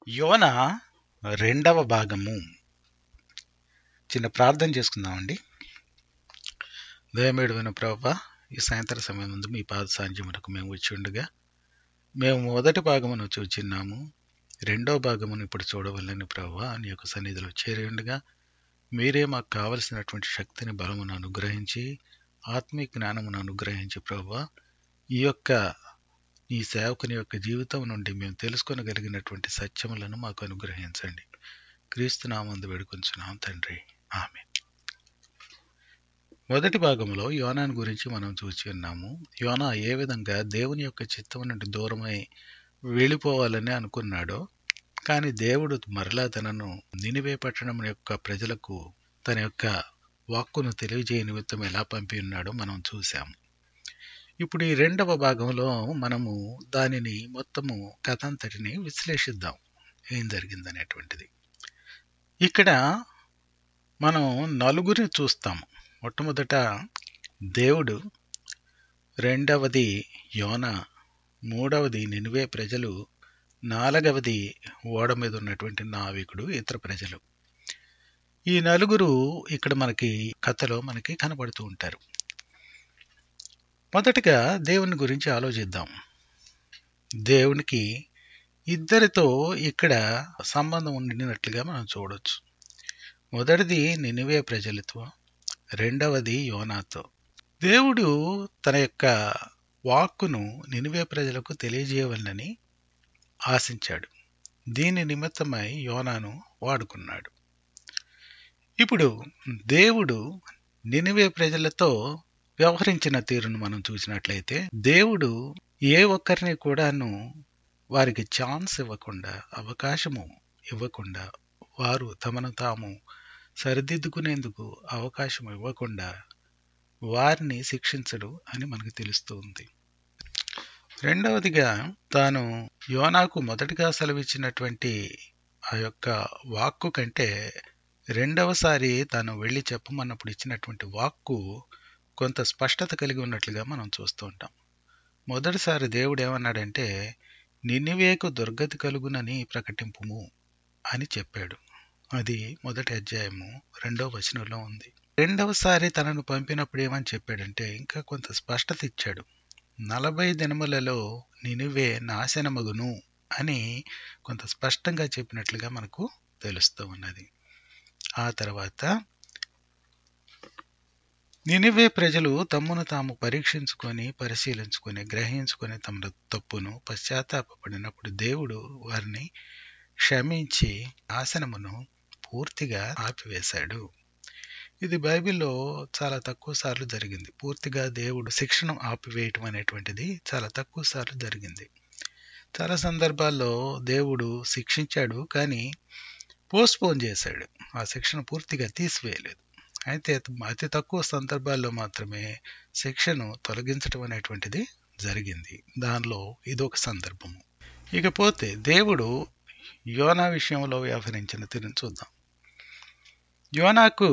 యోన రెండవ భాగము చిన్న ప్రార్థన చేసుకుందామండి దయమేడు విన ప్రభా ఈ సాయంత్రం సమయం ముందు మీ పాద సాంధ్యమునకు మేము వచ్చి ఉండగా మేము మొదటి భాగమును చూచిన్నాము రెండో భాగమును ఇప్పుడు చూడవల్లని ప్రభా నీ యొక్క సన్నిధిలో చేరి ఉండగా మీరే మాకు కావలసినటువంటి శక్తిని బలమును అనుగ్రహించి ఆత్మీయ జ్ఞానమును అనుగ్రహించి ప్రభా ఈ యొక్క ఈ సేవకుని యొక్క జీవితం నుండి మేము తెలుసుకొనగలిగినటువంటి సత్యములను మాకు అనుగ్రహించండి క్రీస్తు నామందు వేడుకొంచున్నాం తండ్రి ఆమె మొదటి భాగంలో యోనాను గురించి మనం చూసి ఉన్నాము యోనా ఏ విధంగా దేవుని యొక్క చిత్తం నుండి దూరమై వెళ్ళిపోవాలని అనుకున్నాడో కానీ దేవుడు మరలా తనను నినివే పట్టణం యొక్క ప్రజలకు తన యొక్క వాక్కును తెలియజేయ నిమిత్తం ఎలా పంపి ఉన్నాడో మనం చూసాము ఇప్పుడు ఈ రెండవ భాగంలో మనము దానిని మొత్తము కథంతటిని విశ్లేషిద్దాం ఏం జరిగిందనేటువంటిది ఇక్కడ మనం నలుగురిని చూస్తాము మొట్టమొదట దేవుడు రెండవది యోన మూడవది నినువే ప్రజలు నాలుగవది ఓడ మీద ఉన్నటువంటి నావికుడు ఇతర ప్రజలు ఈ నలుగురు ఇక్కడ మనకి కథలో మనకి కనబడుతూ ఉంటారు మొదటగా దేవుని గురించి ఆలోచిద్దాం దేవునికి ఇద్దరితో ఇక్కడ సంబంధం ఉండినట్లుగా మనం చూడొచ్చు మొదటిది నినివే ప్రజలతో రెండవది యోనాతో దేవుడు తన యొక్క వాక్కును నినివే ప్రజలకు తెలియజేయవలనని ఆశించాడు దీని నిమిత్తమై యోనాను వాడుకున్నాడు ఇప్పుడు దేవుడు నినివే ప్రజలతో వ్యవహరించిన తీరును మనం చూసినట్లయితే దేవుడు ఏ ఒక్కరిని కూడాను వారికి ఛాన్స్ ఇవ్వకుండా అవకాశము ఇవ్వకుండా వారు తమను తాము సరిదిద్దుకునేందుకు అవకాశం ఇవ్వకుండా వారిని శిక్షించడు అని మనకు తెలుస్తుంది రెండవదిగా తాను యోనాకు మొదటిగా సెలవిచ్చినటువంటి ఆ యొక్క వాక్కు కంటే రెండవసారి తాను వెళ్ళి చెప్పమన్నప్పుడు ఇచ్చినటువంటి వాక్కు కొంత స్పష్టత కలిగి ఉన్నట్లుగా మనం చూస్తూ ఉంటాం మొదటిసారి దేవుడు ఏమన్నాడంటే నినివేకు దుర్గతి కలుగునని ప్రకటింపుము అని చెప్పాడు అది మొదటి అధ్యాయము రెండవ వచనంలో ఉంది రెండవసారి తనను పంపినప్పుడు ఏమని చెప్పాడంటే ఇంకా కొంత స్పష్టత ఇచ్చాడు నలభై దినములలో నినివే నాశనమగును అని కొంత స్పష్టంగా చెప్పినట్లుగా మనకు తెలుస్తూ ఉన్నది ఆ తర్వాత నినివే ప్రజలు తమ్మును తాము పరీక్షించుకొని పరిశీలించుకొని గ్రహించుకొని తమ తప్పును పశ్చాత్తాపడినప్పుడు దేవుడు వారిని క్షమించి నాశనమును పూర్తిగా ఆపివేశాడు ఇది బైబిల్లో చాలా తక్కువ సార్లు జరిగింది పూర్తిగా దేవుడు శిక్షను ఆపివేయటం అనేటువంటిది చాలా తక్కువ సార్లు జరిగింది చాలా సందర్భాల్లో దేవుడు శిక్షించాడు కానీ పోస్ట్పోన్ చేశాడు ఆ శిక్షను పూర్తిగా తీసివేయలేదు అయితే అతి తక్కువ సందర్భాల్లో మాత్రమే శిక్షను తొలగించడం అనేటువంటిది జరిగింది దానిలో ఇదొక సందర్భము ఇకపోతే దేవుడు యోనా విషయంలో వ్యవహరించిన తీరుని చూద్దాం యోనాకు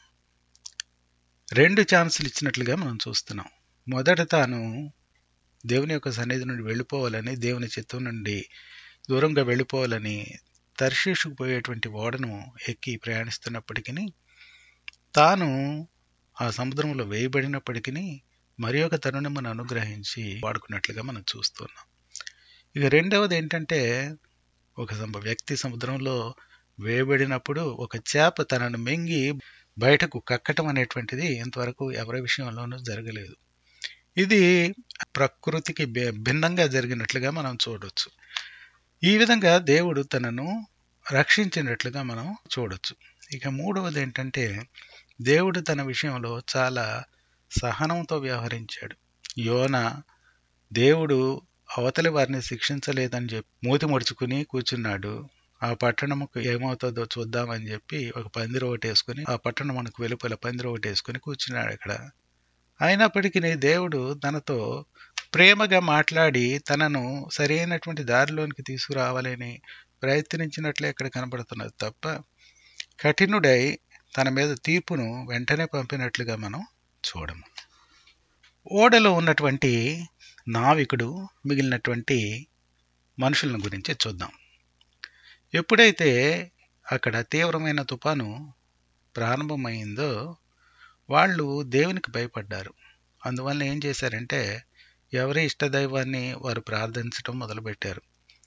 రెండు ఛాన్సులు ఇచ్చినట్లుగా మనం చూస్తున్నాం మొదట తాను దేవుని యొక్క సన్నిధి నుండి వెళ్ళిపోవాలని దేవుని చిత్తం నుండి దూరంగా వెళ్ళిపోవాలని తర్షీషుకు పోయేటువంటి ఓడను ఎక్కి ప్రయాణిస్తున్నప్పటికీ తాను ఆ సముద్రంలో వేయబడినప్పటికీ మరి ఒక తరుణమును అనుగ్రహించి వాడుకున్నట్లుగా మనం చూస్తున్నాం ఇక రెండవది ఏంటంటే ఒక వ్యక్తి సముద్రంలో వేయబడినప్పుడు ఒక చేప తనను మింగి బయటకు కక్కటం అనేటువంటిది ఇంతవరకు ఎవరి విషయంలోనూ జరగలేదు ఇది ప్రకృతికి భిన్నంగా జరిగినట్లుగా మనం చూడొచ్చు ఈ విధంగా దేవుడు తనను రక్షించినట్లుగా మనం చూడొచ్చు ఇక మూడవది ఏంటంటే దేవుడు తన విషయంలో చాలా సహనంతో వ్యవహరించాడు యోన దేవుడు అవతలి వారిని శిక్షించలేదని చెప్పి మూతి ముడుచుకుని కూర్చున్నాడు ఆ పట్టణముకు ఏమవుతుందో చూద్దామని చెప్పి ఒక పందిరి ఒకటి వేసుకుని ఆ పట్టణమునకు వెలుపల పందిరి ఒకటి వేసుకుని కూర్చున్నాడు అక్కడ అయినప్పటికీ దేవుడు తనతో ప్రేమగా మాట్లాడి తనను సరైనటువంటి దారిలోనికి తీసుకురావాలని ప్రయత్నించినట్లే ఇక్కడ కనబడుతున్నది తప్ప కఠినుడై తన మీద తీర్పును వెంటనే పంపినట్లుగా మనం చూడము ఓడలో ఉన్నటువంటి నావికుడు మిగిలినటువంటి మనుషులను గురించి చూద్దాం ఎప్పుడైతే అక్కడ తీవ్రమైన తుఫాను ప్రారంభమైందో వాళ్ళు దేవునికి భయపడ్డారు అందువల్ల ఏం చేశారంటే ఎవరి ఇష్టదైవాన్ని వారు ప్రార్థించడం మొదలుపెట్టారు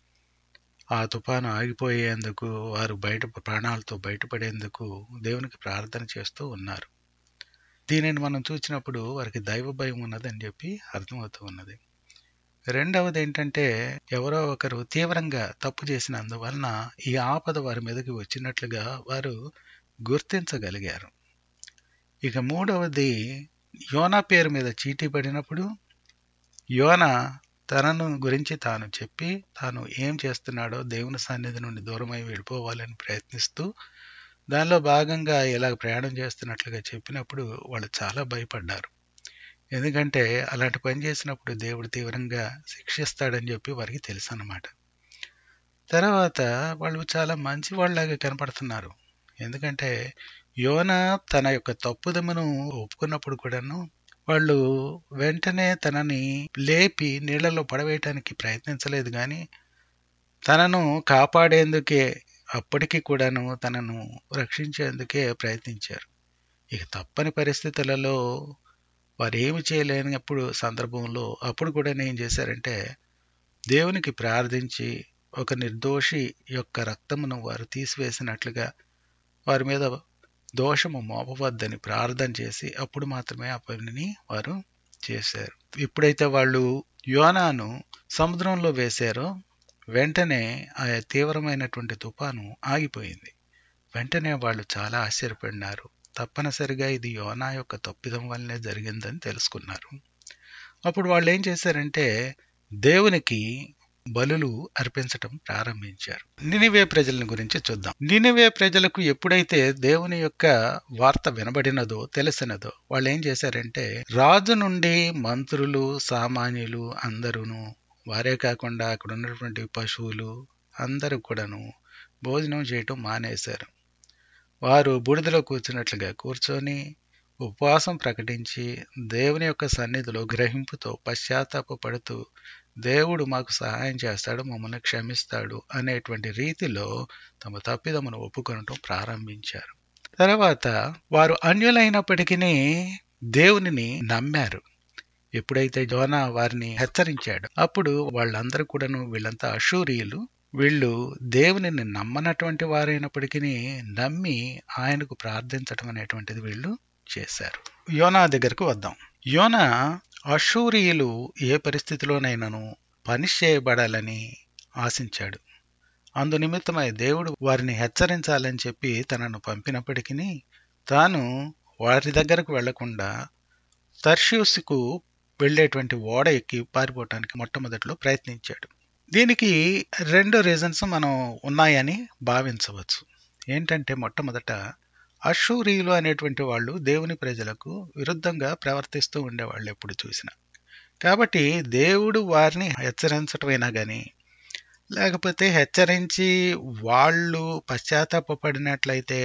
ఆ తుఫాను ఆగిపోయేందుకు వారు బయట ప్రాణాలతో బయటపడేందుకు దేవునికి ప్రార్థన చేస్తూ ఉన్నారు దీనిని మనం చూసినప్పుడు వారికి దైవ భయం ఉన్నదని చెప్పి అర్థమవుతూ ఉన్నది రెండవది ఏంటంటే ఎవరో ఒకరు తీవ్రంగా తప్పు చేసినందువలన ఈ ఆపద వారి మీదకి వచ్చినట్లుగా వారు గుర్తించగలిగారు ఇక మూడవది యోనా పేరు మీద చీటీ పడినప్పుడు యోన తనను గురించి తాను చెప్పి తాను ఏం చేస్తున్నాడో దేవుని సన్నిధి నుండి దూరమై వెళ్ళిపోవాలని ప్రయత్నిస్తూ దానిలో భాగంగా ఇలా ప్రయాణం చేస్తున్నట్లుగా చెప్పినప్పుడు వాళ్ళు చాలా భయపడ్డారు ఎందుకంటే అలాంటి పని చేసినప్పుడు దేవుడు తీవ్రంగా శిక్షిస్తాడని చెప్పి వారికి తెలుసు అన్నమాట తర్వాత వాళ్ళు చాలా మంచి వాళ్ళలాగా కనపడుతున్నారు ఎందుకంటే యోన తన యొక్క తప్పుదమును ఒప్పుకున్నప్పుడు కూడాను వాళ్ళు వెంటనే తనని లేపి నీళ్లలో పడవేయటానికి ప్రయత్నించలేదు కానీ తనను కాపాడేందుకే అప్పటికి కూడాను తనను రక్షించేందుకే ప్రయత్నించారు ఇక తప్పని పరిస్థితులలో వారు ఏమి చేయలేనప్పుడు సందర్భంలో అప్పుడు కూడా ఏం చేశారంటే దేవునికి ప్రార్థించి ఒక నిర్దోషి యొక్క రక్తమును వారు తీసివేసినట్లుగా వారి మీద దోషము మోపవద్దని ప్రార్థన చేసి అప్పుడు మాత్రమే ఆ పనిని వారు చేశారు ఎప్పుడైతే వాళ్ళు యోనాను సముద్రంలో వేశారో వెంటనే ఆ తీవ్రమైనటువంటి తుఫాను ఆగిపోయింది వెంటనే వాళ్ళు చాలా ఆశ్చర్యపడినారు తప్పనిసరిగా ఇది యోనా యొక్క తప్పిదం వల్లనే జరిగిందని తెలుసుకున్నారు అప్పుడు వాళ్ళు ఏం చేశారంటే దేవునికి బలులు అర్పించటం ప్రారంభించారు నినివే ప్రజల గురించి చూద్దాం నినివే ప్రజలకు ఎప్పుడైతే దేవుని యొక్క వార్త వినబడినదో తెలిసినదో వాళ్ళు ఏం చేశారంటే రాజు నుండి మంత్రులు సామాన్యులు అందరూను వారే కాకుండా అక్కడ ఉన్నటువంటి పశువులు అందరూ కూడాను భోజనం చేయటం మానేశారు వారు బూడిదలో కూర్చున్నట్లుగా కూర్చొని ఉపవాసం ప్రకటించి దేవుని యొక్క సన్నిధిలో గ్రహింపుతో పశ్చాత్తాపడుతూ దేవుడు మాకు సహాయం చేస్తాడు మమ్మల్ని క్షమిస్తాడు అనేటువంటి రీతిలో తమ తప్పిదమును ఒప్పుకొనటం ప్రారంభించారు తర్వాత వారు అన్యులైనప్పటికీ దేవునిని నమ్మారు ఎప్పుడైతే జోనా వారిని హెచ్చరించాడు అప్పుడు వాళ్ళందరూ కూడాను వీళ్ళంతా అశూరియులు వీళ్ళు దేవునిని నమ్మనటువంటి వారైనప్పటికీ నమ్మి ఆయనకు ప్రార్థించటం అనేటువంటిది వీళ్ళు చేశారు యోనా దగ్గరకు వద్దాం యోనా అశూరియులు ఏ పరిస్థితిలోనైనాను పనిష్ చేయబడాలని ఆశించాడు అందు నిమిత్తమై దేవుడు వారిని హెచ్చరించాలని చెప్పి తనను పంపినప్పటికీ తాను వారి దగ్గరకు వెళ్లకుండా తర్ష్యూస్కు వెళ్ళేటువంటి ఓడ ఎక్కి పారిపోవటానికి మొట్టమొదటిలో ప్రయత్నించాడు దీనికి రెండు రీజన్స్ మనం ఉన్నాయని భావించవచ్చు ఏంటంటే మొట్టమొదట అశూరియులు అనేటువంటి వాళ్ళు దేవుని ప్రజలకు విరుద్ధంగా ప్రవర్తిస్తూ ఉండేవాళ్ళు ఎప్పుడు చూసినా కాబట్టి దేవుడు వారిని హెచ్చరించటమైనా కానీ లేకపోతే హెచ్చరించి వాళ్ళు పశ్చాత్తాపడినట్లయితే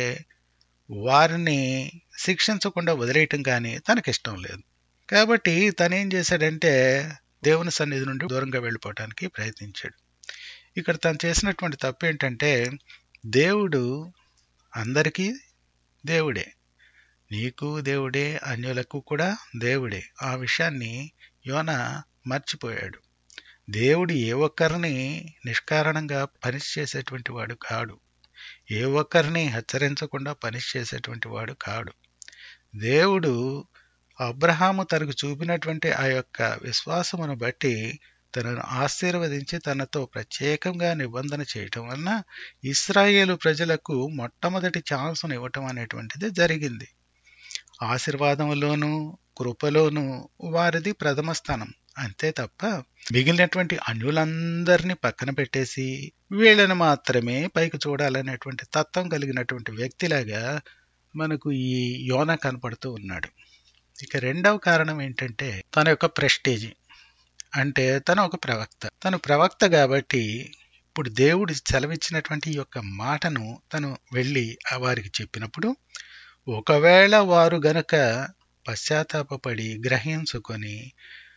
వారిని శిక్షించకుండా వదిలేయటం కానీ తనకిష్టం లేదు కాబట్టి తను ఏం చేశాడంటే దేవుని సన్నిధి నుండి దూరంగా వెళ్ళిపోవటానికి ప్రయత్నించాడు ఇక్కడ తను చేసినటువంటి తప్పు ఏంటంటే దేవుడు అందరికీ దేవుడే నీకు దేవుడే అన్యులకు కూడా దేవుడే ఆ విషయాన్ని యోన మర్చిపోయాడు దేవుడు ఏ ఒక్కరిని నిష్కారణంగా పనిష్ చేసేటువంటి వాడు కాడు ఏ ఒక్కరిని హెచ్చరించకుండా పనిష్ చేసేటువంటి వాడు కాడు దేవుడు అబ్రహాము తనకు చూపినటువంటి ఆ యొక్క విశ్వాసమును బట్టి తనను ఆశీర్వదించి తనతో ప్రత్యేకంగా నిబంధన చేయటం వలన ఇస్రాయేలు ప్రజలకు మొట్టమొదటి ఛాన్స్ను ఇవ్వటం అనేటువంటిది జరిగింది ఆశీర్వాదంలోనూ కృపలోనూ వారిది ప్రథమ స్థానం అంతే తప్ప మిగిలినటువంటి అన్యులందరినీ పక్కన పెట్టేసి వీళ్ళని మాత్రమే పైకి చూడాలనేటువంటి తత్వం కలిగినటువంటి వ్యక్తిలాగా మనకు ఈ యోన కనపడుతూ ఉన్నాడు ఇక రెండవ కారణం ఏంటంటే తన యొక్క ప్రెస్టేజ్ అంటే తను ఒక ప్రవక్త తను ప్రవక్త కాబట్టి ఇప్పుడు దేవుడు సెలవిచ్చినటువంటి ఈ యొక్క మాటను తను వెళ్ళి వారికి చెప్పినప్పుడు ఒకవేళ వారు గనక పశ్చాత్తాపడి గ్రహించుకొని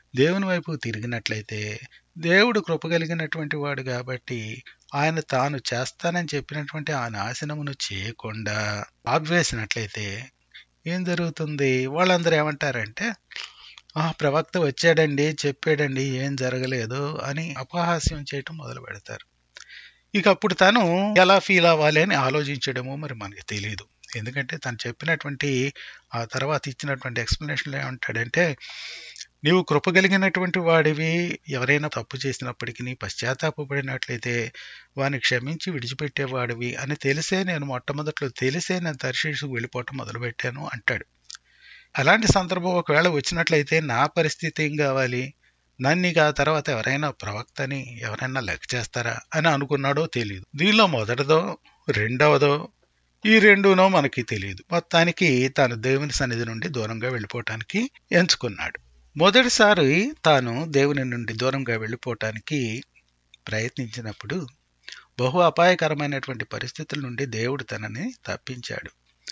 దేవుని వైపు తిరిగినట్లయితే దేవుడు కృప కలిగినటువంటి వాడు కాబట్టి ఆయన తాను చేస్తానని చెప్పినటువంటి ఆ నాశనమును చేయకుండా ఆపివేసినట్లయితే ఏం జరుగుతుంది వాళ్ళందరూ ఏమంటారంటే ఆ ప్రవక్త వచ్చాడండి చెప్పాడండి ఏం జరగలేదు అని అపహాస్యం చేయటం మొదలు పెడతారు ఇక అప్పుడు తను ఎలా ఫీల్ అవ్వాలి అని ఆలోచించడమో మరి మనకి తెలియదు ఎందుకంటే తను చెప్పినటువంటి ఆ తర్వాత ఇచ్చినటువంటి ఎక్స్ప్లెనేషన్లో ఏమంటాడంటే నీవు కృప కలిగినటువంటి వాడివి ఎవరైనా తప్పు చేసినప్పటికీ పశ్చాత్తాపడినట్లయితే వాని క్షమించి విడిచిపెట్టేవాడివి అని తెలిసే నేను మొట్టమొదట్లో తెలిసే నేను దర్శించుకు వెళ్ళిపోవటం మొదలుపెట్టాను అంటాడు అలాంటి సందర్భం ఒకవేళ వచ్చినట్లయితే నా పరిస్థితి ఏం కావాలి నన్ను ఇక ఆ తర్వాత ఎవరైనా ప్రవక్తని ఎవరైనా లెక్క చేస్తారా అని అనుకున్నాడో తెలియదు దీనిలో మొదటిదో రెండవదో ఈ రెండునో మనకి తెలియదు మొత్తానికి తాను దేవుని సన్నిధి నుండి దూరంగా వెళ్ళిపోవటానికి ఎంచుకున్నాడు మొదటిసారి తాను దేవుని నుండి దూరంగా వెళ్ళిపోవటానికి ప్రయత్నించినప్పుడు బహు అపాయకరమైనటువంటి పరిస్థితుల నుండి దేవుడు తనని తప్పించాడు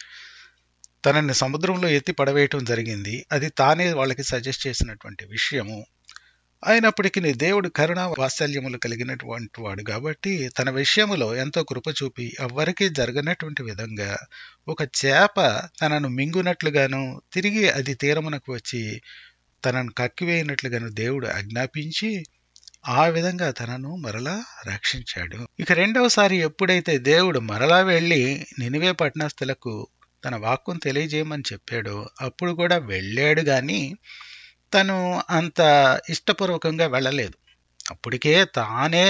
తనని సముద్రంలో ఎత్తి పడవేయటం జరిగింది అది తానే వాళ్ళకి సజెస్ట్ చేసినటువంటి విషయము అయినప్పటికీ దేవుడు కరుణ వాత్సల్యములు కలిగినటువంటి వాడు కాబట్టి తన విషయములో ఎంతో కృప చూపి ఎవ్వరికీ జరగనటువంటి విధంగా ఒక చేప తనను మింగునట్లుగాను తిరిగి అది తీరమునకు వచ్చి తనను కక్కివేయినట్లుగాను దేవుడు ఆజ్ఞాపించి ఆ విధంగా తనను మరలా రక్షించాడు ఇక రెండవసారి ఎప్పుడైతే దేవుడు మరలా వెళ్ళి నినివే పట్టణస్థులకు తన వాక్కును తెలియజేయమని చెప్పాడో అప్పుడు కూడా వెళ్ళాడు కానీ తను అంత ఇష్టపూర్వకంగా వెళ్ళలేదు అప్పటికే తానే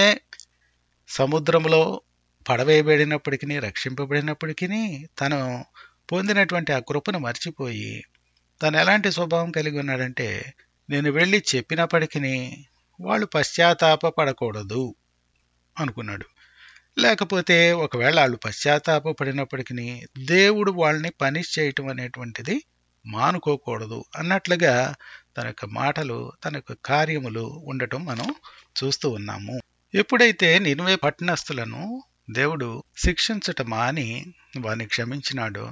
సముద్రంలో పడవేయబడినప్పటికీ రక్షింపబడినప్పటికీ తను పొందినటువంటి ఆ కృపను మర్చిపోయి తను ఎలాంటి స్వభావం కలిగి ఉన్నాడంటే నేను వెళ్ళి చెప్పినప్పటికీ వాళ్ళు పశ్చాత్తాప పడకూడదు అనుకున్నాడు లేకపోతే ఒకవేళ వాళ్ళు పశ్చాత్తాప పడినప్పటికీ దేవుడు వాళ్ళని పనిష్ చేయటం అనేటువంటిది మానుకోకూడదు అన్నట్లుగా తన యొక్క మాటలు తన యొక్క కార్యములు ఉండటం మనం చూస్తూ ఉన్నాము ఎప్పుడైతే నినువే పట్టణస్థులను దేవుడు శిక్షించటం మాని వారిని క్షమించినాడో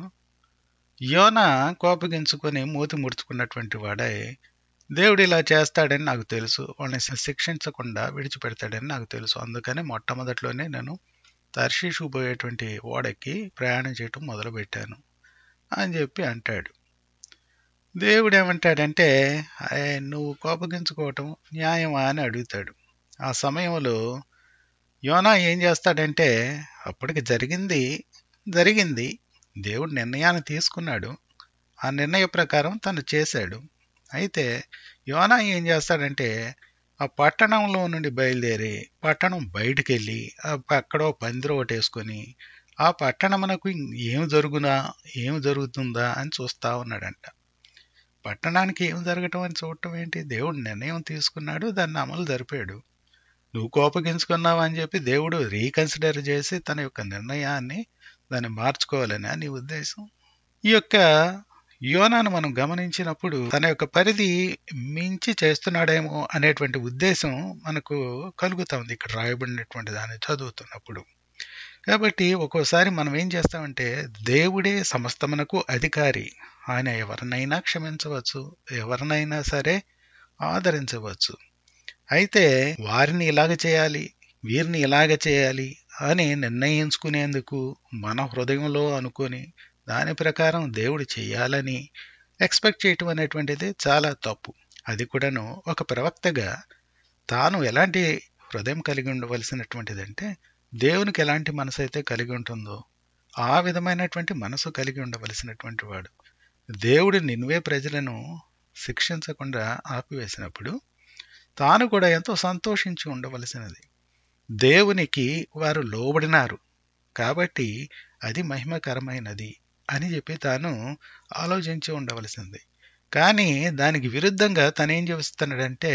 యోన కోపగించుకొని మూతి ముడుచుకున్నటువంటి వాడై దేవుడు ఇలా చేస్తాడని నాకు తెలుసు వాళ్ళని శిక్షించకుండా విడిచిపెడతాడని నాకు తెలుసు అందుకని మొట్టమొదట్లోనే నేను తర్షీషు పోయేటువంటి ఓడకి ప్రయాణం చేయటం మొదలుపెట్టాను అని చెప్పి అంటాడు దేవుడు ఏమంటాడంటే నువ్వు కోపగించుకోవటం న్యాయమా అని అడుగుతాడు ఆ సమయంలో యోనా ఏం చేస్తాడంటే అప్పటికి జరిగింది జరిగింది దేవుడు నిర్ణయాన్ని తీసుకున్నాడు ఆ నిర్ణయ ప్రకారం తను చేశాడు అయితే యోనా ఏం చేస్తాడంటే ఆ పట్టణంలో నుండి బయలుదేరి పట్టణం బయటికి వెళ్ళి అక్కడో పందిరి ఒకటి వేసుకొని ఆ పట్టణమునకు ఏం జరుగునా ఏం జరుగుతుందా అని చూస్తా ఉన్నాడంట పట్టణానికి ఏం జరగటం అని చూడటం ఏంటి దేవుడు నిర్ణయం తీసుకున్నాడు దాన్ని అమలు జరిపాడు నువ్వు కోపగించుకున్నావు అని చెప్పి దేవుడు రీకన్సిడర్ చేసి తన యొక్క నిర్ణయాన్ని దాన్ని మార్చుకోవాలని అని ఉద్దేశం ఈ యొక్క యోనాను మనం గమనించినప్పుడు తన యొక్క పరిధి మించి చేస్తున్నాడేమో అనేటువంటి ఉద్దేశం మనకు కలుగుతా ఉంది ఇక్కడ రాయబడినటువంటి దాన్ని చదువుతున్నప్పుడు కాబట్టి ఒక్కోసారి మనం ఏం చేస్తామంటే దేవుడే సమస్తమునకు అధికారి ఆయన ఎవరినైనా క్షమించవచ్చు ఎవరినైనా సరే ఆదరించవచ్చు అయితే వారిని ఇలాగ చేయాలి వీరిని ఇలాగ చేయాలి అని నిర్ణయించుకునేందుకు మన హృదయంలో అనుకొని దాని ప్రకారం దేవుడు చేయాలని ఎక్స్పెక్ట్ చేయటం అనేటువంటిది చాలా తప్పు అది కూడాను ఒక ప్రవక్తగా తాను ఎలాంటి హృదయం కలిగి ఉండవలసినటువంటిదంటే దేవునికి ఎలాంటి మనసు అయితే కలిగి ఉంటుందో ఆ విధమైనటువంటి మనసు కలిగి ఉండవలసినటువంటి వాడు దేవుడు నిన్వే ప్రజలను శిక్షించకుండా ఆపివేసినప్పుడు తాను కూడా ఎంతో సంతోషించి ఉండవలసినది దేవునికి వారు లోబడినారు కాబట్టి అది మహిమకరమైనది అని చెప్పి తాను ఆలోచించి ఉండవలసింది కానీ దానికి విరుద్ధంగా తనేం చేస్తున్నాడంటే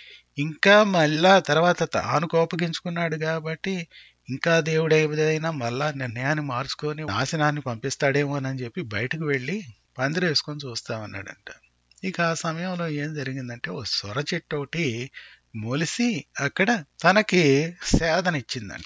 ఇంకా మళ్ళా తర్వాత తాను కోపగించుకున్నాడు కాబట్టి ఇంకా దేవుడు ఏదైనా మళ్ళా నిర్ణయాన్ని మార్చుకొని నాశనాన్ని పంపిస్తాడేమో అని చెప్పి బయటకు వెళ్ళి పందిరి వేసుకొని చూస్తా ఉన్నాడంట ఇక ఆ సమయంలో ఏం జరిగిందంటే ఓ సొర చెట్టు ఒకటి మొలిసి అక్కడ తనకి సేదనిచ్చిందంట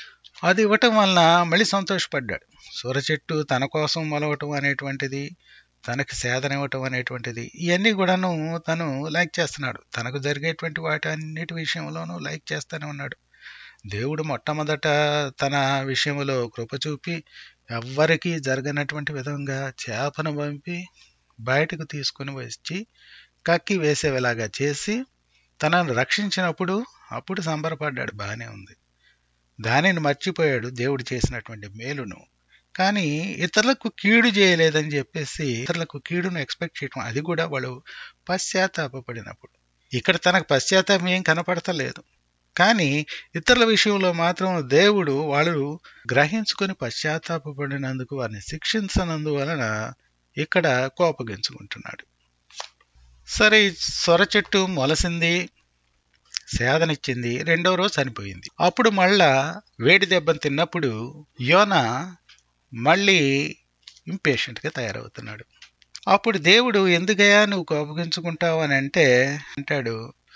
అది ఇవ్వటం వలన మళ్ళీ సంతోషపడ్డాడు సొర చెట్టు తన కోసం మొలవటం అనేటువంటిది తనకి సేదనివ్వటం అనేటువంటిది ఇవన్నీ కూడాను తను లైక్ చేస్తున్నాడు తనకు జరిగేటువంటి వాటి అన్నిటి విషయంలోనూ లైక్ చేస్తూనే ఉన్నాడు దేవుడు మొట్టమొదట తన విషయంలో కృప చూపి ఎవ్వరికీ జరగనటువంటి విధంగా చేపను పంపి బయటకు తీసుకుని వచ్చి కక్కి వేసేలాగా చేసి తనను రక్షించినప్పుడు అప్పుడు సంబరపడ్డాడు బాగానే ఉంది దానిని మర్చిపోయాడు దేవుడు చేసినటువంటి మేలును కానీ ఇతరులకు కీడు చేయలేదని చెప్పేసి ఇతరులకు కీడును ఎక్స్పెక్ట్ చేయటం అది కూడా వాళ్ళు పశ్చాత్తాపడినప్పుడు ఇక్కడ తనకు పశ్చాత్తాపం ఏం కనపడతలేదు కానీ ఇతరుల విషయంలో మాత్రం దేవుడు వాళ్ళు గ్రహించుకొని పశ్చాత్తాపడినందుకు వారిని శిక్షించనందువలన ఇక్కడ కోపగించుకుంటున్నాడు సరే ఈ సొర చెట్టు మొలసింది సేదనిచ్చింది రెండో రోజు చనిపోయింది అప్పుడు మళ్ళా వేడి దెబ్బను తిన్నప్పుడు యోన మళ్ళీ ఇంపేషెంట్గా తయారవుతున్నాడు అప్పుడు దేవుడు ఎందుకయ్యా నువ్వు కోపగించుకుంటావు అని అంటే అంటాడు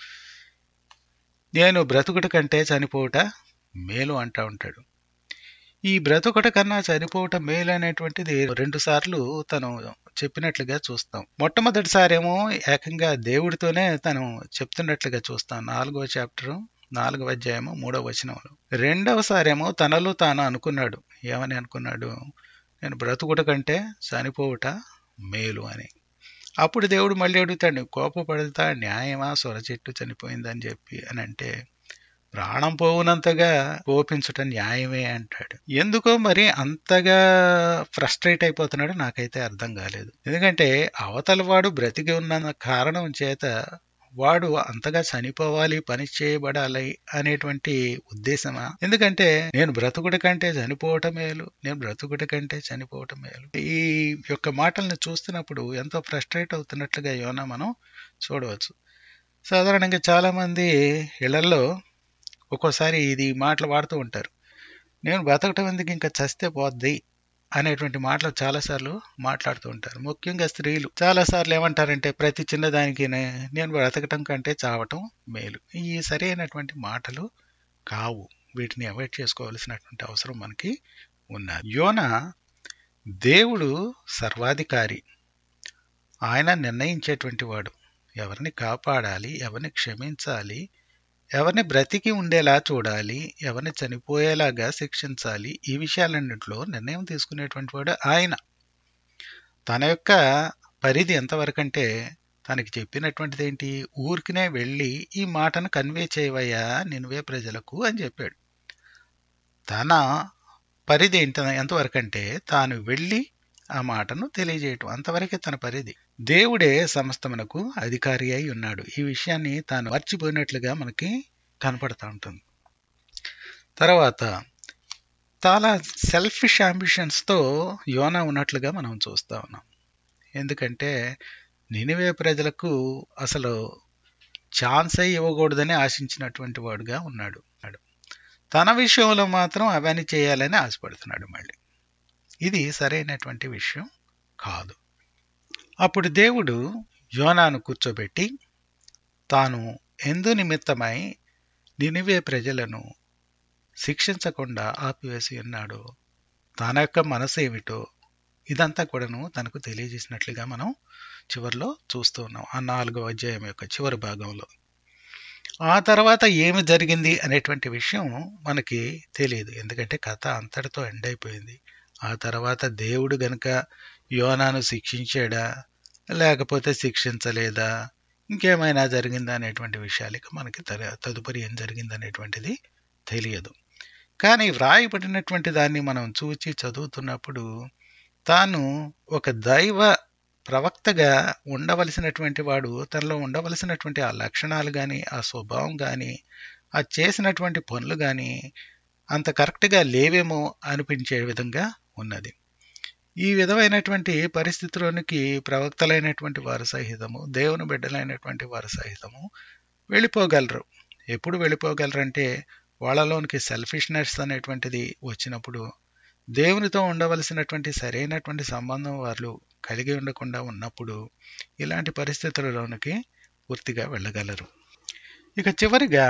నేను బ్రతుకుట కంటే చనిపోవుట మేలు అంటా ఉంటాడు ఈ బ్రతుకుట కన్నా చనిపోవటం మేలు అనేటువంటిది రెండు సార్లు తను చెప్పినట్లుగా చూస్తాం మొట్టమొదటిసారేమో ఏకంగా దేవుడితోనే తను చెప్తున్నట్లుగా చూస్తాం నాలుగవ చాప్టర్ నాలుగవ అధ్యాయము మూడవ వచనంలో రెండవసారేమో తనలో తాను అనుకున్నాడు ఏమని అనుకున్నాడు నేను బ్రతుకుట కంటే చనిపోవుట మేలు అని అప్పుడు దేవుడు మళ్ళీ అడుగుతాడు "నువ్వు కోపపడతా న్యాయమా సొర చెట్టు చనిపోయిందని చెప్పి అని అంటే ప్రాణం పోవునంతగా కోపించుట న్యాయమే అంటాడు ఎందుకో మరి అంతగా ఫ్రస్ట్రేట్ అయిపోతున్నాడు నాకైతే అర్థం కాలేదు ఎందుకంటే అవతల వాడు బ్రతికి ఉన్న కారణం చేత వాడు అంతగా చనిపోవాలి పని చేయబడాలి అనేటువంటి ఉద్దేశమా ఎందుకంటే నేను బ్రతుకుడి కంటే చనిపోవటం మేలు నేను బ్రతుకుడి కంటే చనిపోవటం మేలు ఈ యొక్క మాటల్ని చూస్తున్నప్పుడు ఎంతో ఫ్రస్ట్రేట్ అవుతున్నట్లుగా యోనా మనం చూడవచ్చు సాధారణంగా చాలా మంది ఇళ్లలో ఒక్కోసారి ఇది మాటలు వాడుతూ ఉంటారు నేను బతకటం ఎందుకు ఇంకా చస్తే పోద్ది అనేటువంటి మాటలు చాలాసార్లు మాట్లాడుతూ ఉంటారు ముఖ్యంగా స్త్రీలు చాలాసార్లు ఏమంటారంటే ప్రతి చిన్నదానికి నే- నేను బ్రతకటం కంటే చావటం మేలు ఈ సరైనటువంటి మాటలు కావు వీటిని అవాయిడ్ చేసుకోవాల్సినటువంటి అవసరం మనకి ఉన్నది యోన దేవుడు సర్వాధికారి ఆయన నిర్ణయించేటువంటి వాడు ఎవరిని కాపాడాలి ఎవరిని క్షమించాలి ఎవరిని బ్రతికి ఉండేలా చూడాలి ఎవరిని చనిపోయేలాగా శిక్షించాలి ఈ విషయాలన్నింటిలో నిర్ణయం తీసుకునేటువంటి వాడు ఆయన తన యొక్క పరిధి ఎంతవరకంటే తనకి చెప్పినటువంటిది ఏంటి ఊరికినే వెళ్ళి ఈ మాటను కన్వే చేయవయ్యా నినువే ప్రజలకు అని చెప్పాడు తన పరిధి ఏంట ఎంతవరకంటే తాను వెళ్ళి ఆ మాటను తెలియజేయటం అంతవరకే తన పరిధి దేవుడే సమస్తమునకు అధికారి అయి ఉన్నాడు ఈ విషయాన్ని తాను మర్చిపోయినట్లుగా మనకి కనపడతా ఉంటుంది తర్వాత చాలా సెల్ఫిష్ అంబిషన్స్తో యోనా ఉన్నట్లుగా మనం చూస్తా ఉన్నాం ఎందుకంటే నినివే ప్రజలకు అసలు ఛాన్సే ఇవ్వకూడదని ఆశించినటువంటి వాడుగా ఉన్నాడు తన విషయంలో మాత్రం అవన్నీ చేయాలని ఆశపడుతున్నాడు మళ్ళీ ఇది సరైనటువంటి విషయం కాదు అప్పుడు దేవుడు యోనాను కూర్చోబెట్టి తాను ఎందు నిమిత్తమై నినివే ప్రజలను శిక్షించకుండా ఆపివేసి ఉన్నాడు తన యొక్క మనసు ఏమిటో ఇదంతా కూడాను తనకు తెలియజేసినట్లుగా మనం చివరిలో చూస్తూ ఉన్నాం ఆ నాలుగో అధ్యాయం యొక్క చివరి భాగంలో ఆ తర్వాత ఏమి జరిగింది అనేటువంటి విషయం మనకి తెలియదు ఎందుకంటే కథ అంతటితో ఎండ్ అయిపోయింది ఆ తర్వాత దేవుడు గనుక యోనాను శిక్షించాడా లేకపోతే శిక్షించలేదా ఇంకేమైనా జరిగిందా అనేటువంటి విషయాలు ఇక మనకి తర- తదుపరి ఏం జరిగింది అనేటువంటిది తెలియదు కానీ వ్రాయబడినటువంటి దాన్ని మనం చూచి చదువుతున్నప్పుడు తాను ఒక దైవ ప్రవక్తగా ఉండవలసినటువంటి వాడు తనలో ఉండవలసినటువంటి ఆ లక్షణాలు కానీ ఆ స్వభావం కానీ ఆ చేసినటువంటి పనులు కానీ అంత కరెక్ట్గా లేవేమో అనిపించే విధంగా ఉన్నది ఈ విధమైనటువంటి పరిస్థితిలోనికి ప్రవక్తలైనటువంటి వారు సహితము దేవుని బిడ్డలైనటువంటి వారు సహితము వెళ్ళిపోగలరు ఎప్పుడు వెళ్ళిపోగలరంటే వాళ్ళలోనికి సెల్ఫిష్నెస్ అనేటువంటిది వచ్చినప్పుడు దేవునితో ఉండవలసినటువంటి సరైనటువంటి సంబంధం వాళ్ళు కలిగి ఉండకుండా ఉన్నప్పుడు ఇలాంటి పరిస్థితులలోనికి పూర్తిగా వెళ్ళగలరు ఇక చివరిగా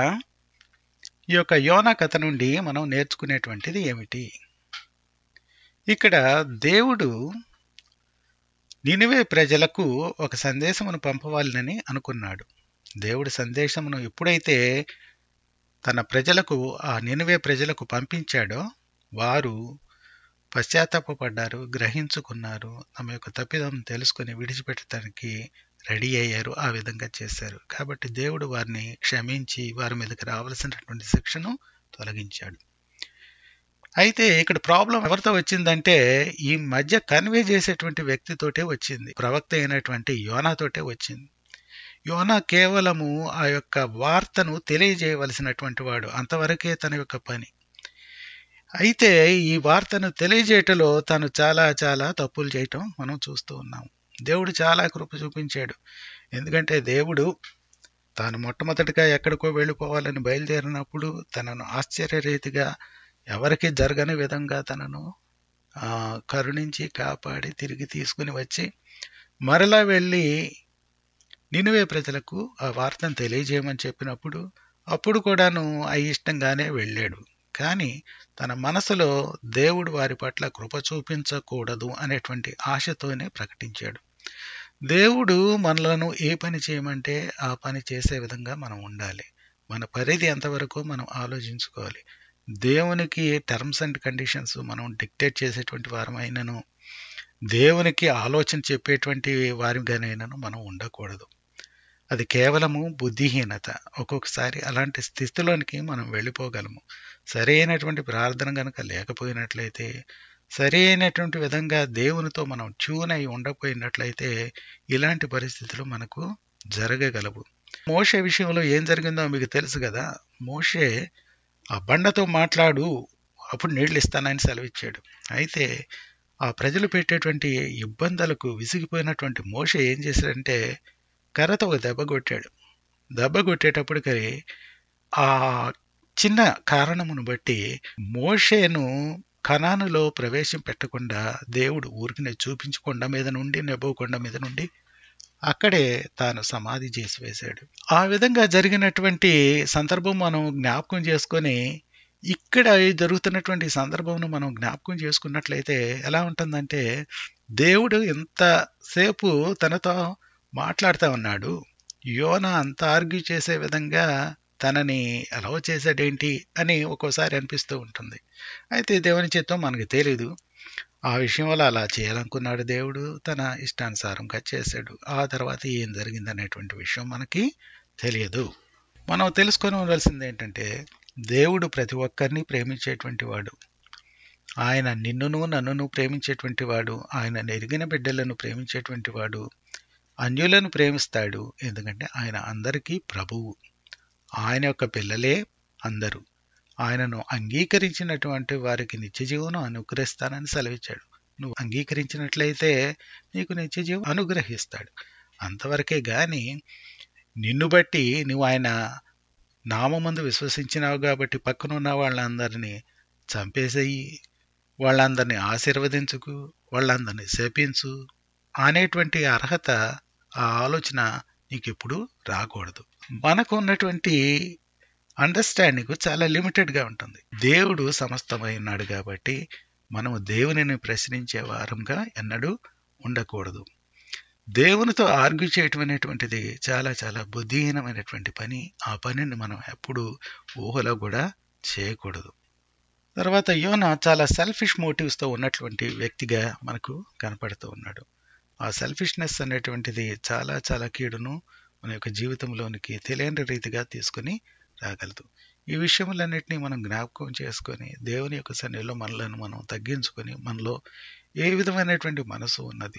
ఈ యొక్క యోనా కథ నుండి మనం నేర్చుకునేటువంటిది ఏమిటి ఇక్కడ దేవుడు నినివే ప్రజలకు ఒక సందేశమును పంపవాలని అనుకున్నాడు దేవుడి సందేశమును ఎప్పుడైతే తన ప్రజలకు ఆ నినివే ప్రజలకు పంపించాడో వారు పశ్చాత్తాపడ్డారు గ్రహించుకున్నారు తమ యొక్క తప్పిదం తెలుసుకుని విడిచిపెట్టడానికి రెడీ అయ్యారు ఆ విధంగా చేశారు కాబట్టి దేవుడు వారిని క్షమించి వారి మీదకి రావాల్సినటువంటి శిక్షను తొలగించాడు అయితే ఇక్కడ ప్రాబ్లం ఎవరితో వచ్చిందంటే ఈ మధ్య కన్వే చేసేటువంటి వ్యక్తితోటే వచ్చింది ప్రవక్త అయినటువంటి యోనాతోటే వచ్చింది యోనా కేవలము ఆ యొక్క వార్తను తెలియజేయవలసినటువంటి వాడు అంతవరకే తన యొక్క పని అయితే ఈ వార్తను తెలియజేయటలో తను చాలా చాలా తప్పులు చేయటం మనం చూస్తూ ఉన్నాం దేవుడు చాలా కృప చూపించాడు ఎందుకంటే దేవుడు తాను మొట్టమొదటిగా ఎక్కడికో వెళ్ళిపోవాలని బయలుదేరినప్పుడు తనను ఆశ్చర్యరీతిగా ఎవరికి జరగని విధంగా తనను కరుణించి కాపాడి తిరిగి తీసుకుని వచ్చి మరలా వెళ్ళి నినువే ప్రజలకు ఆ వార్తను తెలియజేయమని చెప్పినప్పుడు అప్పుడు కూడాను అయిష్టంగానే వెళ్ళాడు కానీ తన మనసులో దేవుడు వారి పట్ల కృప చూపించకూడదు అనేటువంటి ఆశతోనే ప్రకటించాడు దేవుడు మనలను ఏ పని చేయమంటే ఆ పని చేసే విధంగా మనం ఉండాలి మన పరిధి ఎంతవరకు మనం ఆలోచించుకోవాలి దేవునికి టర్మ్స్ అండ్ కండిషన్స్ మనం డిక్టేట్ చేసేటువంటి వారమైనను దేవునికి ఆలోచన చెప్పేటువంటి వారిగానైనాను మనం ఉండకూడదు అది కేవలము బుద్ధిహీనత ఒక్కొక్కసారి అలాంటి స్థితిలోనికి మనం వెళ్ళిపోగలము సరైనటువంటి ప్రార్థన కనుక లేకపోయినట్లయితే సరి అయినటువంటి విధంగా దేవునితో మనం ట్యూన్ అయి ఉండకపోయినట్లయితే ఇలాంటి పరిస్థితులు మనకు జరగగలవు మోషే విషయంలో ఏం జరిగిందో మీకు తెలుసు కదా మోషే ఆ బండతో మాట్లాడు అప్పుడు నీళ్ళు ఇస్తానని సెలవిచ్చాడు అయితే ఆ ప్రజలు పెట్టేటువంటి ఇబ్బందులకు విసిగిపోయినటువంటి మోషే ఏం చేశాడంటే కర్రతో ఒక దెబ్బ కొట్టాడు దెబ్బ కొట్టేటప్పటికి ఆ చిన్న కారణమును బట్టి మోషేను కణానులో ప్రవేశం పెట్టకుండా దేవుడు ఊరికినే చూపించి కొండ మీద నుండి నెబో కొండ మీద నుండి అక్కడే తాను సమాధి చేసి వేశాడు ఆ విధంగా జరిగినటువంటి సందర్భం మనం జ్ఞాపకం చేసుకొని ఇక్కడ జరుగుతున్నటువంటి సందర్భంను మనం జ్ఞాపకం చేసుకున్నట్లయితే ఎలా ఉంటుందంటే దేవుడు ఎంతసేపు తనతో మాట్లాడుతూ ఉన్నాడు యోన అంత ఆర్గ్యూ చేసే విధంగా తనని అలవ చేశాడేంటి అని ఒక్కోసారి అనిపిస్తూ ఉంటుంది అయితే దేవుని చిత్తం మనకు తెలీదు ఆ విషయంలో అలా చేయాలనుకున్నాడు దేవుడు తన ఇష్టానుసారంగా చేశాడు ఆ తర్వాత ఏం జరిగింది అనేటువంటి విషయం మనకి తెలియదు మనం తెలుసుకొని ఉండాల్సింది ఏంటంటే దేవుడు ప్రతి ఒక్కరిని ప్రేమించేటువంటి వాడు ఆయన నిన్నును నన్నును ప్రేమించేటువంటి వాడు ఆయన ఎరిగిన బిడ్డలను ప్రేమించేటువంటి వాడు అన్యులను ప్రేమిస్తాడు ఎందుకంటే ఆయన అందరికీ ప్రభువు ఆయన యొక్క పిల్లలే అందరూ ఆయనను అంగీకరించినటువంటి వారికి నిత్యజీవనం అనుగ్రహిస్తానని సెలవిచ్చాడు నువ్వు అంగీకరించినట్లయితే నీకు నిత్యజీవం అనుగ్రహిస్తాడు అంతవరకే గాని నిన్ను బట్టి నువ్వు ఆయన నామందు విశ్వసించినావు కాబట్టి పక్కనున్న వాళ్ళందరినీ చంపేసేయి వాళ్ళందరినీ ఆశీర్వదించుకు వాళ్ళందరినీ శపించు అనేటువంటి అర్హత ఆ ఆలోచన నీకు ఎప్పుడు రాకూడదు మనకు ఉన్నటువంటి అండర్స్టాండింగ్ చాలా లిమిటెడ్గా ఉంటుంది దేవుడు సమస్తమై ఉన్నాడు కాబట్టి మనము దేవునిని ప్రశ్నించే వారంగా ఎన్నడూ ఉండకూడదు దేవునితో ఆర్గ్యూ చేయటం అనేటువంటిది చాలా చాలా బుద్ధిహీనమైనటువంటి పని ఆ పనిని మనం ఎప్పుడు ఊహలో కూడా చేయకూడదు తర్వాత యోన చాలా సెల్ఫిష్ మోటివ్స్తో ఉన్నటువంటి వ్యక్తిగా మనకు కనపడుతూ ఉన్నాడు ఆ సెల్ఫిష్నెస్ అనేటువంటిది చాలా చాలా కీడును మన యొక్క జీవితంలోనికి తెలియని రీతిగా తీసుకుని రాగలదు ఈ విషయములన్నింటినీ మనం జ్ఞాపకం చేసుకొని దేవుని యొక్క సన్నిధిలో మనలను మనం తగ్గించుకొని మనలో ఏ విధమైనటువంటి మనసు ఉన్నది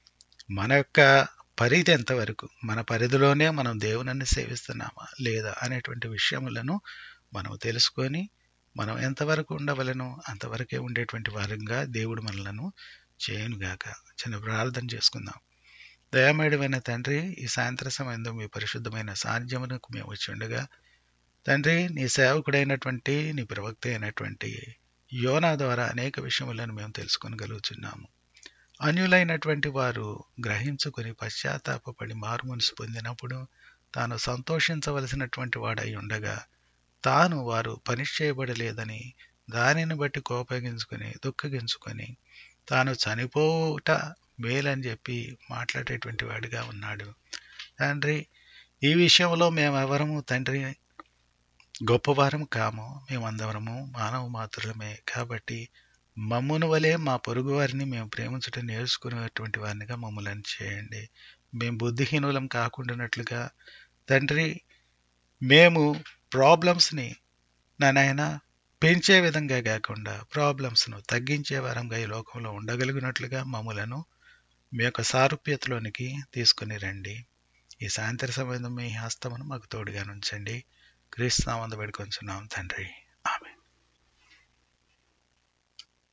మన యొక్క పరిధి ఎంతవరకు మన పరిధిలోనే మనం దేవునని సేవిస్తున్నామా లేదా అనేటువంటి విషయములను మనం తెలుసుకొని మనం ఎంతవరకు ఉండవలను అంతవరకే ఉండేటువంటి వారంగా దేవుడు మనలను చేయనుగాక చిన్న ప్రార్థన చేసుకుందాం దయామేడమైన తండ్రి ఈ సాయంత్ర సమయంలో మీ పరిశుద్ధమైన సాన్నిధ్యమునకు మేము వచ్చి ఉండగా తండ్రి నీ సేవకుడైనటువంటి నీ ప్రవక్త అయినటువంటి యోనా ద్వారా అనేక విషయములను మేము తెలుసుకొనగలుగుతున్నాము అన్యులైనటువంటి వారు గ్రహించుకుని పశ్చాత్తాపడి మారు మనసు పొందినప్పుడు తాను సంతోషించవలసినటువంటి వాడై ఉండగా తాను వారు పనిష్ చేయబడలేదని దానిని బట్టి కోపగించుకొని దుఃఖగించుకొని తాను చనిపోవుట మేలని చెప్పి మాట్లాడేటువంటి వాడిగా ఉన్నాడు తండ్రి ఈ విషయంలో మేమెవరము తండ్రి గొప్పవారం కాము మేమందరము మానవ మాత్రమే కాబట్టి మమ్మును వలె మా పొరుగు వారిని మేము ప్రేమించడం నేర్చుకునేటువంటి వారినిగా మమ్మల్ని చేయండి మేము బుద్ధిహీనులం కాకుండానట్లుగా తండ్రి మేము ప్రాబ్లమ్స్ని నాయన పెంచే విధంగా కాకుండా ప్రాబ్లమ్స్ను తగ్గించే వారంగా ఈ లోకంలో ఉండగలిగినట్లుగా మమ్మలను మీ యొక్క సారూప్యతలోనికి తీసుకుని రండి ఈ సాయంత్ర సమయం మీ హస్తమును మాకు తోడుగా ఉంచండి క్రీస్తునామందు పెడుకొంచున్నాం తండ్రి